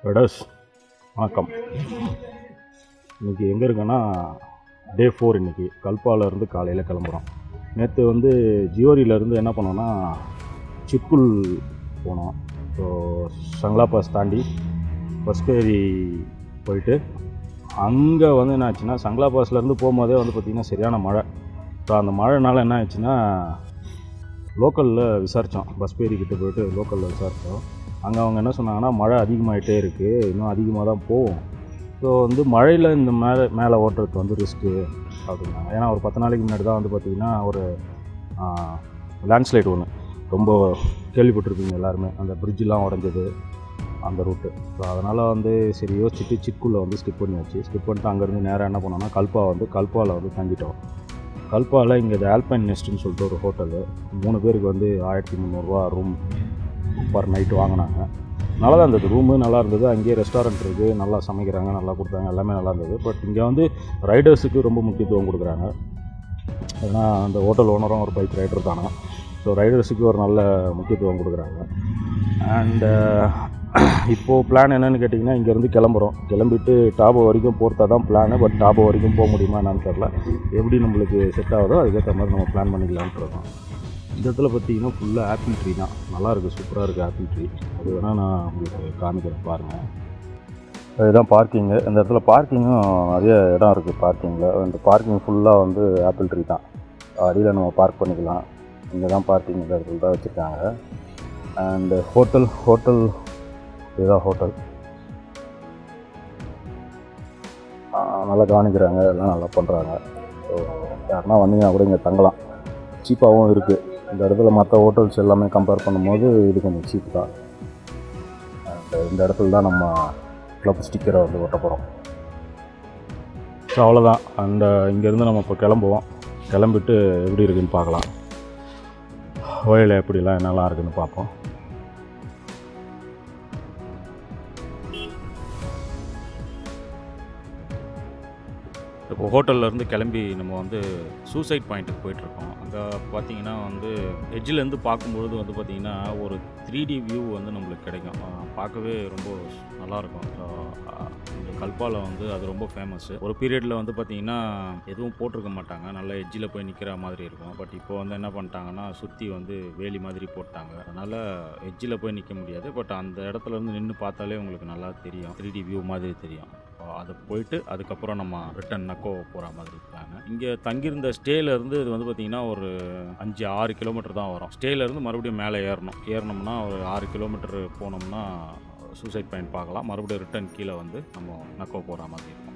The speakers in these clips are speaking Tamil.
வெடஸ் வணக்கம் இன்றைக்கி எங்கே இருக்கேன்னா டே ஃபோர் இன்றைக்கி கல்பாலேருந்து காலையில் கிளம்புறோம் நேற்று வந்து ஜியோரியிலேருந்து என்ன பண்ணோன்னா சிக்குல் போனோம் ஸோ சங்லா பாஸ் தாண்டி பஸ் ஏறி போயிட்டு அங்கே வந்து என்ன ஆச்சுன்னா சங்லா பாஸ்லேருந்து போகும்போதே வந்து பார்த்திங்கன்னா சரியான மழை ஸோ அந்த மழைனால என்ன ஆச்சுன்னா லோக்கலில் விசாரித்தோம் பஸ் பேரிக்கிட்ட போயிட்டு லோக்கலில் விசாரித்தோம் அங்கே அவங்க என்ன சொன்னாங்கன்னா மழை அதிகமாகிட்டே இருக்குது இன்னும் அதிகமாக தான் போகும் ஸோ வந்து மழையில் இந்த மேலே மேலே ஓட்டுறது வந்து ரிஸ்க்கு அப்படின்னாங்க ஏன்னா ஒரு பத்து நாளைக்கு முன்னாடி தான் வந்து பார்த்திங்கன்னா ஒரு லேண்ட்ஸ்லைட் ஒன்று ரொம்ப கேள்விப்பட்டிருப்பீங்க எல்லாருமே அந்த பிரிட்ஜெலாம் உடஞ்சது அந்த ரூட்டு ஸோ அதனால் வந்து சரி யோசிச்சுட்டு சிக்குள்ளே வந்து ஸ்கிப் பண்ணியாச்சு ஸ்கிப் பண்ணிட்டு அங்கேருந்து நேராக என்ன பண்ணோம்னா கல்பா வந்து கல்பாவில் வந்து தங்கிட்டோம் கல்பாவில் இங்கே இது ஆல்பைன் நெஸ்ட்னு சொல்லிட்டு ஒரு ஹோட்டலு மூணு பேருக்கு வந்து ஆயிரத்தி முந்நூறுரூவா ரூம் பர் நைட்டு வாங்கினாங்க நல்லா தான் இருந்தது ரூமு நல்லா இருந்தது அங்கேயே ரெஸ்டாரண்ட் இருக்குது நல்லா சமைக்கிறாங்க நல்லா கொடுத்தாங்க எல்லாமே நல்லா இருந்தது பட் இங்கே வந்து ரைடர்ஸுக்கு ரொம்ப முக்கியத்துவம் கொடுக்குறாங்க ஏன்னா அந்த ஹோட்டல் ஓனரும் ஒரு பைக் ரைடர் தானே ஸோ ரைடர்ஸுக்கு ஒரு நல்ல முக்கியத்துவம் கொடுக்குறாங்க அண்டு இப்போது பிளான் என்னென்னு கேட்டிங்கன்னா இங்கேருந்து கிளம்புறோம் கிளம்பிட்டு டாபோ வரைக்கும் போகிறதா தான் பிளானு பட் டாபோ வரைக்கும் போக முடியுமா என்னன்னு தெரில எப்படி நம்மளுக்கு செட் ஆகுதோ அதுக்கேற்ற மாதிரி நம்ம பிளான் பண்ணிக்கலான்ட்டு இருக்கோம் இந்த இடத்துல பார்த்தீங்கன்னா ஃபுல்லாக ஆப்பிள் ட்ரீ தான் நல்லா இருக்குது சூப்பராக இருக்குது ஆப்பிள் ட்ரீ அது வேணால் நான் உங்களுக்கு காமிக்கிறேன் பாருங்கள் இதுதான் பார்க்கிங்கு இந்த இடத்துல பார்க்கிங்கும் நிறைய இடம் இருக்குது பார்க்கிங்கில் இந்த பார்க்கிங் ஃபுல்லாக வந்து ஆப்பிள் ட்ரீ தான் அடியில் நம்ம பார்க் பண்ணிக்கலாம் இங்கே தான் பார்க்கிங் இந்த இடத்துல தான் வச்சுருக்காங்க அண்டு ஹோட்டல் ஹோட்டல் இதுதான் ஹோட்டல் நல்லா கவனிக்கிறாங்க எல்லாம் நல்லா பண்ணுறாங்க ஸோ யாருன்னா வந்தீங்கன்னா கூட இங்கே தங்கலாம் சீப்பாகவும் இருக்குது இந்த இடத்துல மற்ற ஹோட்டல்ஸ் எல்லாமே கம்பேர் பண்ணும்போது இது கொஞ்சம் சீப் தான் அண்ட் இந்த இடத்துல தான் நம்ம க்ளப் ஸ்டிக்கரை வந்து ஒட்ட போகிறோம் ஸோ அவ்வளோதான் அண்ட் இங்கேருந்து நம்ம இப்போ கிளம்புவோம் கிளம்பிட்டு எப்படி இருக்குன்னு பார்க்கலாம் வழியில் எப்படிலாம் என்னெல்லாம் இருக்குதுன்னு பார்ப்போம் இப்போ ஹோட்டல்லேருந்து கிளம்பி நம்ம வந்து சூசைட் பாயிண்ட்டுக்கு போயிட்டுருக்கோம் அங்கே பார்த்தீங்கன்னா வந்து எட்ஜிலேருந்து பார்க்கும்பொழுது வந்து பார்த்திங்கன்னா ஒரு த்ரீ டி வியூ வந்து நம்மளுக்கு கிடைக்கும் அஹ் பார்க்கவே ரொம்ப நல்லாயிருக்கும் இந்த கல்பாவில் வந்து அது ரொம்ப ஃபேமஸ்ஸு ஒரு பீரியடில் வந்து பார்த்திங்கன்னா எதுவும் போட்டிருக்க மாட்டாங்க நல்லா எட்ஜில் போய் நிற்கிற மாதிரி இருக்கும் பட் இப்போ வந்து என்ன பண்ணிட்டாங்கன்னா சுற்றி வந்து வேலி மாதிரி போட்டாங்க அதனால் எட்ஜில் போய் நிற்க முடியாது பட் அந்த இடத்துல இருந்து நின்று பார்த்தாலே உங்களுக்கு நல்லா தெரியும் த்ரீ டி வியூ மாதிரி தெரியும் அது போயிட்டு அதுக்கப்புறம் நம்ம ரிட்டன் நக்கோ போகிற மாதிரி பிளான் இங்கே தங்கியிருந்த ஸ்டேலேருந்து இது வந்து பார்த்திங்கன்னா ஒரு அஞ்சு ஆறு கிலோமீட்டர் தான் வரும் ஸ்டேலேருந்து மறுபடியும் மேலே ஏறணும் ஏறினோம்னா ஒரு ஆறு கிலோமீட்டர் போனோம்னா சூசைட் பாயிண்ட் பார்க்கலாம் மறுபடியும் ரிட்டன் கீழே வந்து நம்ம நக்கோ போகிற மாதிரி இருக்கும்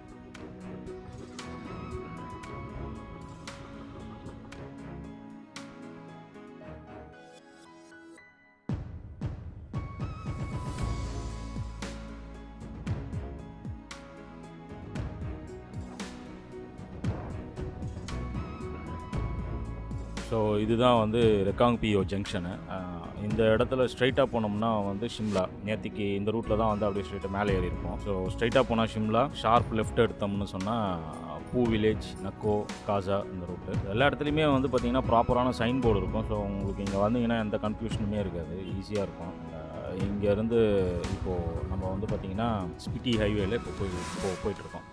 ஸோ இதுதான் வந்து ரெக்காங் பிஓ ஜங்ஷனு இந்த இடத்துல ஸ்ட்ரைட்டாக போனோம்னா வந்து ஷிம்லா நேற்றுக்கு இந்த ரூட்டில் தான் வந்து அப்படியே ஸ்ட்ரைட்டாக மேலே ஏறி இருப்போம் ஸோ ஸ்ட்ரைட்டாக போனால் ஷிம்லா ஷார்ப் லெஃப்ட் எடுத்தோம்னு சொன்னால் பூ வில்லேஜ் நக்கோ காசா இந்த ரூட்டு எல்லா இடத்துலையுமே வந்து பார்த்திங்கன்னா ப்ராப்பரான சைன் போர்டு இருக்கும் ஸோ உங்களுக்கு இங்கே வந்தீங்கன்னா எந்த கன்ஃபியூஷனுமே இருக்காது ஈஸியாக இருக்கும் இங்கேருந்து இப்போது நம்ம வந்து பார்த்திங்கன்னா ஸ்பிட்டி ஹைவேல இப்போ போய் இப்போ போயிட்டுருக்கோம்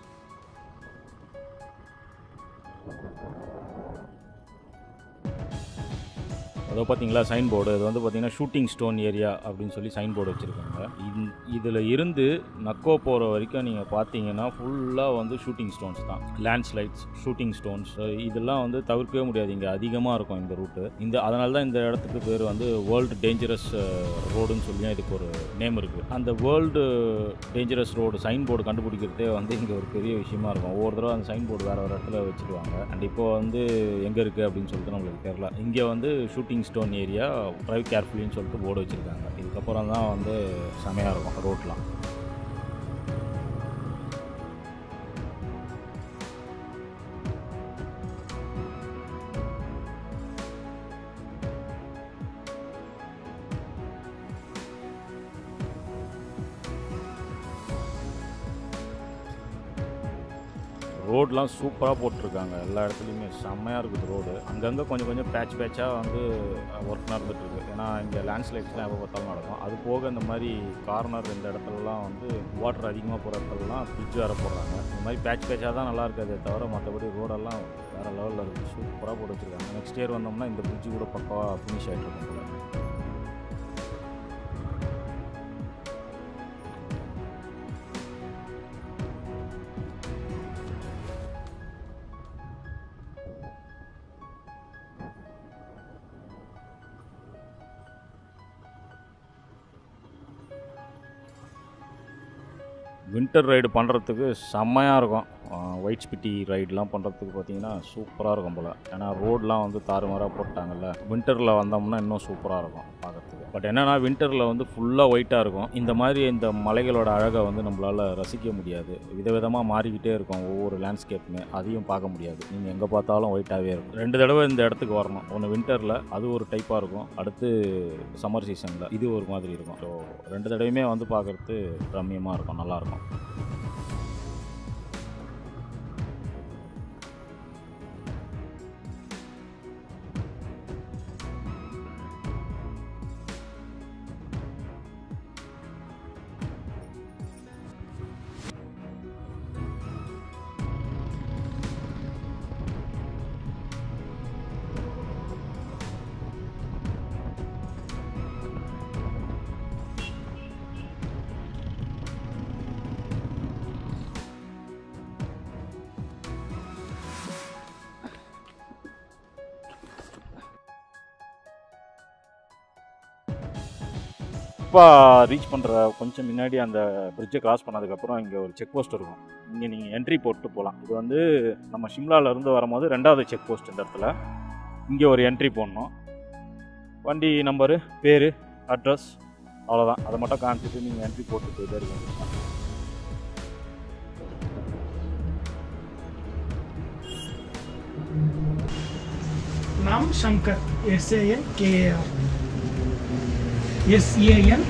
அதோ பார்த்தீங்களா சைன் போர்டு அது வந்து பார்த்தீங்கன்னா ஷூட்டிங் ஸ்டோன் ஏரியா அப்படின்னு சொல்லி சைன் போர்டு வச்சுருக்காங்க இதில் இருந்து நக்கோ போகிற வரைக்கும் நீங்கள் பார்த்தீங்கன்னா ஃபுல்லாக வந்து ஷூட்டிங் ஸ்டோன்ஸ் தான் லேண்ட்ஸ்லைட்ஸ் ஷூட்டிங் ஸ்டோன்ஸ் இதெல்லாம் வந்து தவிர்க்கவே முடியாது இங்கே அதிகமாக இருக்கும் இந்த ரூட்டு இந்த அதனால தான் இந்த இடத்துக்கு பேர் வந்து வேர்ல்டு டேஞ்சரஸ் ரோடுன்னு சொல்லி இதுக்கு ஒரு நேம் இருக்குது அந்த world dangerous road sign board கண்டுபிடிக்கிறதே வந்து இங்கே ஒரு பெரிய விஷயமா இருக்கும் ஒவ்வொரு தடவை அந்த சைன் போர்டு வேறு ஒரு இடத்துல வச்சுருவாங்க அண்ட் இப்போ வந்து எங்கே இருக்குது அப்படின்னு சொல்லிட்டு நம்மளுக்கு தெரியல இங்கே வந்து ஷூட்டிங் ஸ்டோன் ஏரியா ட்ரைவ் கேர்ஃபுல்லின்னு சொல்லிட்டு போர்டு வச்சுருக்காங்க இதுக்கப்புறம் தான் வந்து செமையாக இருக்கும் ரோட்லாம் ரோட்லாம் சூப்பராக போட்டிருக்காங்க எல்லா இடத்துலையுமே செம்மையாக இருக்குது ரோடு அங்கங்கே கொஞ்சம் கொஞ்சம் பேட்ச் பேட்சாக வந்து ஒர்க் நடந்துட்டு இருக்கு ஏன்னா இங்கே லேண்ட்ஸ்லைட்ஸ்லாம் எப்போ பார்த்தாலும் நடக்கும் அது போக இந்த மாதிரி கார்னர் இந்த இடத்துலலாம் வந்து வாட்டர் அதிகமாக போகிற இடத்துலலாம் ஃப்ரிட்ஜ் வேறு போடுறாங்க இந்த மாதிரி பேட்ச் பேட்சாக தான் நல்லா இருக்காதே தவிர மற்றபடி ரோடெல்லாம் வேறு லெவலில் இருக்குது சூப்பராக போட்டு வச்சுருக்காங்க நெக்ஸ்ட் இயர் வந்தோம்னா இந்த பிரிட்ஜ் கூட பக்காவாக ஃபினிஷ் ஆகிட்டு இருக்கும் போல வின்டர் ரைடு பண்ணுறதுக்கு செம்மையாக இருக்கும் ஒயிட் ஸ்பிட்டி ரைடெலாம் பண்ணுறதுக்கு பார்த்தீங்கன்னா சூப்பராக இருக்கும் போல் ஏன்னா ரோடெலாம் வந்து தாறுமாறாக போட்டாங்கல்ல வின்டரில் வந்தோம்னா இன்னும் சூப்பராக இருக்கும் பார்க்கறதுக்கு பட் என்னென்னா வின்டரில் வந்து ஃபுல்லாக ஒயிட்டாக இருக்கும் இந்த மாதிரி இந்த மலைகளோட அழகை வந்து நம்மளால் ரசிக்க முடியாது விதவிதமாக மாறிக்கிட்டே இருக்கும் ஒவ்வொரு லேண்ட்ஸ்கேப்புமே அதையும் பார்க்க முடியாது நீங்கள் எங்கே பார்த்தாலும் ஒயிட்டாகவே இருக்கும் ரெண்டு தடவை இந்த இடத்துக்கு வரணும் ஒன்று வின்டரில் அது ஒரு டைப்பாக இருக்கும் அடுத்து சம்மர் சீசனில் இது ஒரு மாதிரி இருக்கும் ஸோ ரெண்டு தடவையுமே வந்து பார்க்குறது ரம்மியமாக இருக்கும் நல்லாயிருக்கும் இப்போ ரீச் பண்ணுற கொஞ்சம் முன்னாடி அந்த பிரிட்ஜை கிராஸ் பண்ணதுக்கப்புறம் இங்கே ஒரு செக் போஸ்ட் இருக்கும் இங்கே நீங்கள் என்ட்ரி போட்டு போகலாம் இது வந்து நம்ம ஷிம்லாலேருந்து வரும்போது ரெண்டாவது செக் போஸ்ட் இந்த இடத்துல இங்கே ஒரு என்ட்ரி போடணும் வண்டி நம்பரு பேர் அட்ரஸ் அவ்வளோதான் அதை மட்டும் காமிச்சிட்டு நீங்கள் என்ட்ரி போட்டு போயிட்டே இருக்க வேண்டியதுதான். नाम Shankar S A N K A R S A N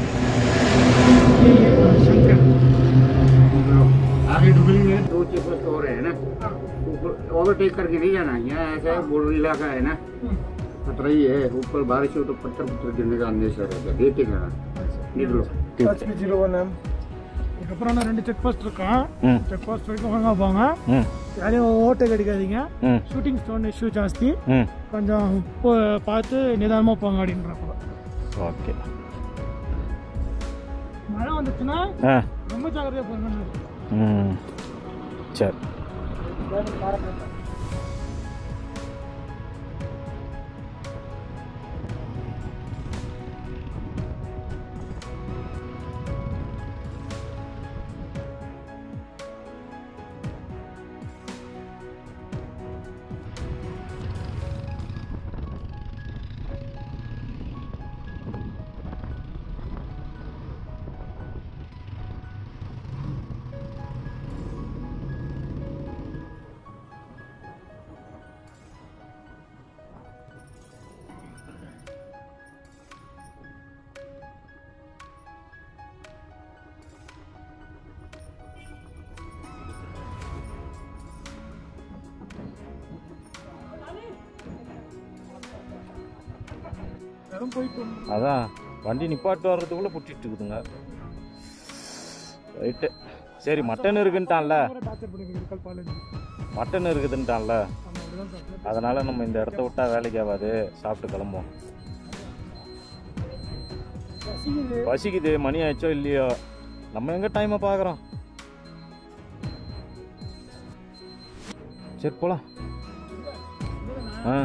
Shankar आगे डुबली में दो चेक और है ना ऊपर ओवरटेक करके नहीं जाना यहाँ ऐसा है बॉर्डर इलाका है ना खतरा ही है ऊपर बारिश हो तो पत्थर पत्थर गिरने का अंदेशा रहता है देख के जाना निकलो ஜீரோ ஒன் இதுக்கப்புறம் நான் ரெண்டு செக் போஸ்ட் இருக்கான் ம் செக் போஸ்ட் வரைக்கும் ஒழுங்கா போங்க ம் யாரையும் ஓட்டை அடிக்காதீங்க ம் ஷூட்டிங் ஸ்டோன் இஷ்யூ ஜாஸ்தி ம் கொஞ்சம் போ- பார்த்து நிதானமாக போங்க அப்படின்றப்போ ஓகே மழை வந்துச்சுன்னா ஆ ரொம்ப ஜாக்கிரதையாக போங்க ம் சரி வெறும் போயிட்டு வரணும். அதான் வண்டி நிப்பாட்டு வர்றதுக்குள்ளே பிடிச்சிட்டு இருக்குதுங்க ரைட்டு சரி மட்டன் இருக்குன்ட்டான்ல அப்புறம் டார்ச்சர் பண்ணுவீங்க இருக்கல் பாலேஜ் மட்டன் இருக்குதுன்ட்டான்ல நம்ம அப்படிதான் சாப்பிடுவோம். அதனால நம்ம இந்த இடத்த விட்டா வேலைக்கு ஆகாது சாப்பிட்டு கிளம்புவோம் பசிக்குது. பசிக்குது மணி ஆயிடுச்சோ இல்லையோ நம்ம எங்க டைமை பார்க்குறோம் சரி போலாம் ஆ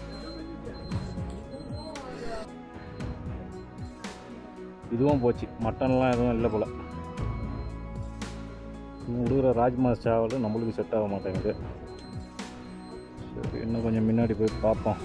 இதுவும் போச்சு மட்டன்லாம் எதுவும் இல்லை போல விடுகிற ராஜ்மா சாவல் நம்மளுக்கு செட் ஆக மாட்டேங்குது சரி இன்னும் கொஞ்சம் முன்னாடி போய் பார்ப்போம்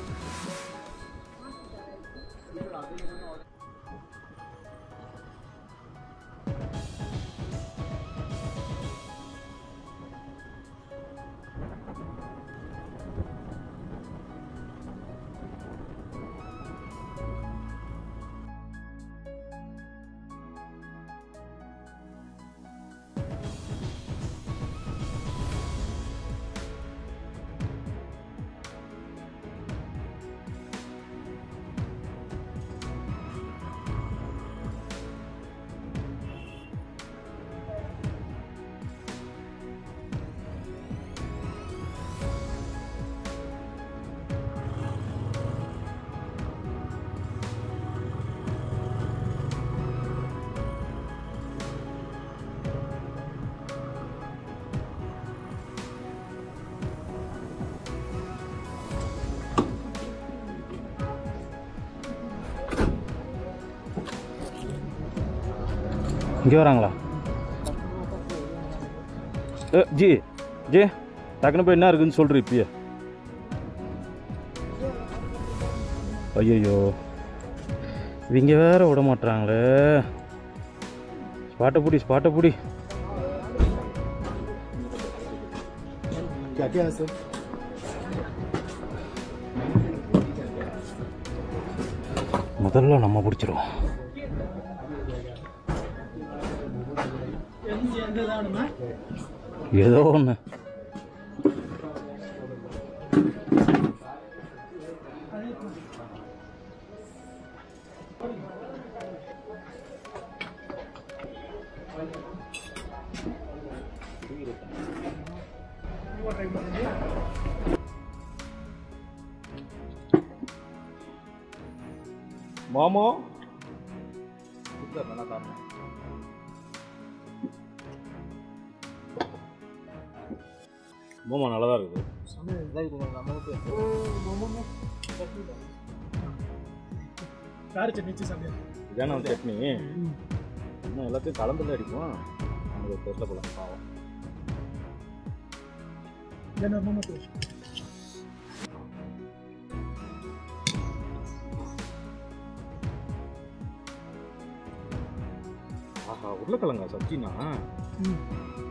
இங்கே வராங்களா ஏ ஜி ஜி டக்குனு போய் என்ன இருக்குன்னு சொல்கிறீ இப்பயே ஐயோ இவங்க வேற விட மாட்றாங்களே ஸ்பாட்டை பிடி ஸ்பாட்டை பிடி क्या क्या है सर முதல்ல நம்ம பிடிச்சிருவோம் எந்த எந்த இதானுமா ஏதோ ஒன்று ட்ரை பண்ணுங்க மாமா மாமா நல்லா தான் இருக்குது கார சட்னி வச்சு சாப்பிடுங்க இதான ஒரு சட்னி இன்னும் எல்லாத்தையும் கலந்துல அடிப்போம் நமக்கு தெரியல போல பாவம் என்ன மாமா தோஷ் ஆஹா உருளைக்கிழங்கா சப்ஜினா ம்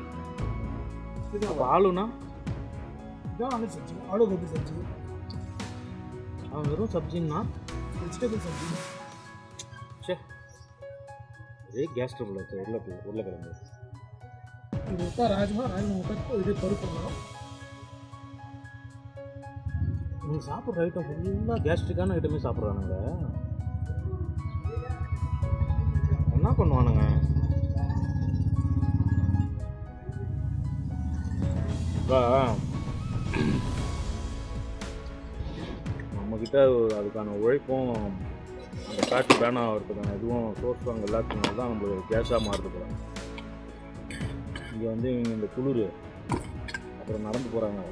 அப்போ ஆளுனா இதான் ஆலு சப்ஜி ஆலு கோபி சப்ஜி அவன் வெறும் சப்ஜின்னா வெஜிடபிள் சப்ஜி சே அதே கேஸ் ட்ரபிள் இருக்கு உருளை உருளைக்கிழங்கு இது விட்டா ராஜ்மா ராஜ்மா விட்டா இது பருப்பு வரும் நீங்கள் சாப்பிட்ற ஐட்டம் ஃபுல்லாக கேஸ்ட்ரிக்கான ஐட்டமே சாப்பிட்றானுங்க என்ன பண்ணுவானுங்க இப்போ நம்மக்கிட்ட அதுக்கான உழைப்பும் அந்த ஃபேட் பேன் ஆகிறதுக்கான இதுவும் சோர்ஸ் அங்கே எல்லாத்துனால தான் நம்மளுக்கு கேஸாக மாறுது போல இங்கே வந்து இவங்க இந்த குளிர் அப்புறம் நடந்து போகிறாங்க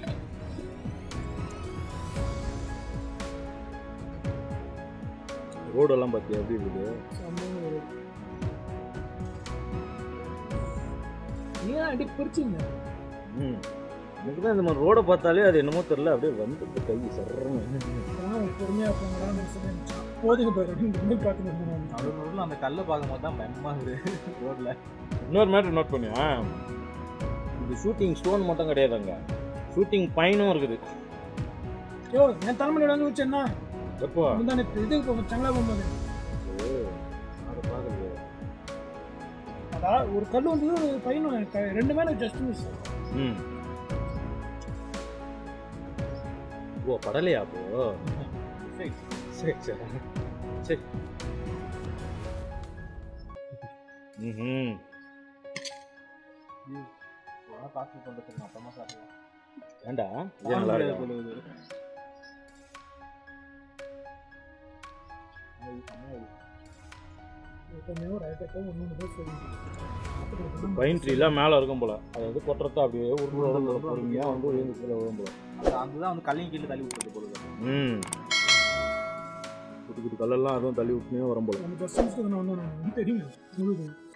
ரோடெல்லாம் பார்த்தியா எப்படி இருக்குது ஏன் அடி பிரிச்சிங்க ம் எனக்கு தான் இந்த மாதிரி ரோடை பார்த்தாலே அது என்னமோ தெரில அப்படியே வந்துட்டு கை சர்றன்னு பொறுமையாக போங்கடா சொல்லி போதுங்க பாரு அப்படின்னு பார்த்துட்டு இருந்தேன் நடுநடுவில் அந்த கல்லை பார்க்கும்போது தான் பயமா இருக்குது ரோட்ல இன்னொரு மேட்ரு நோட் பண்ணியா இது ஷூட்டிங் ஸ்டோன் மட்டும் கிடையாதுங்க ஷூட்டிங் பைனும் இருக்குது யோ என் தலைமையில வந்து வச்சேன்னா எப்போ முந்தானே இதுக்கு போகும் சங்களா போகும்போது அதை பார்க்குறது அதான் ஒரு கல் வந்து ஒரு பையனும் க- ரெண்டு மேலே ஜஸ்ட் மிஸ் ம் ஓ படலையா அப்போ சரி சரி சரி ம் காசு பண்ணுறதுக்கு அப்புறமா சாப்பிடுவோம் ஏண்டா இது நல்லா இருக்கா? கொஞ்சம் ரைட்டாக ஒன்று தான் சொல்லி பைன் ட்ரீலாம் மேலே இருக்கும் போல அது வந்து கொட்டுறதா அப்படியே உருளை பொறுமையாக வந்து விழுந்து கீழே விழும் போல அது அங்கதான் வந்து கல்லையும் கீழே தள்ளி விட்டுறது போல ம் குட்டி குட்டி கல்லெல்லாம் அதுவும் தள்ளி விட்டுனே வரும் போல நம்ம ஜஸ்ட் மிஸ்க்கு நான் வந்து தெரியும் முழுது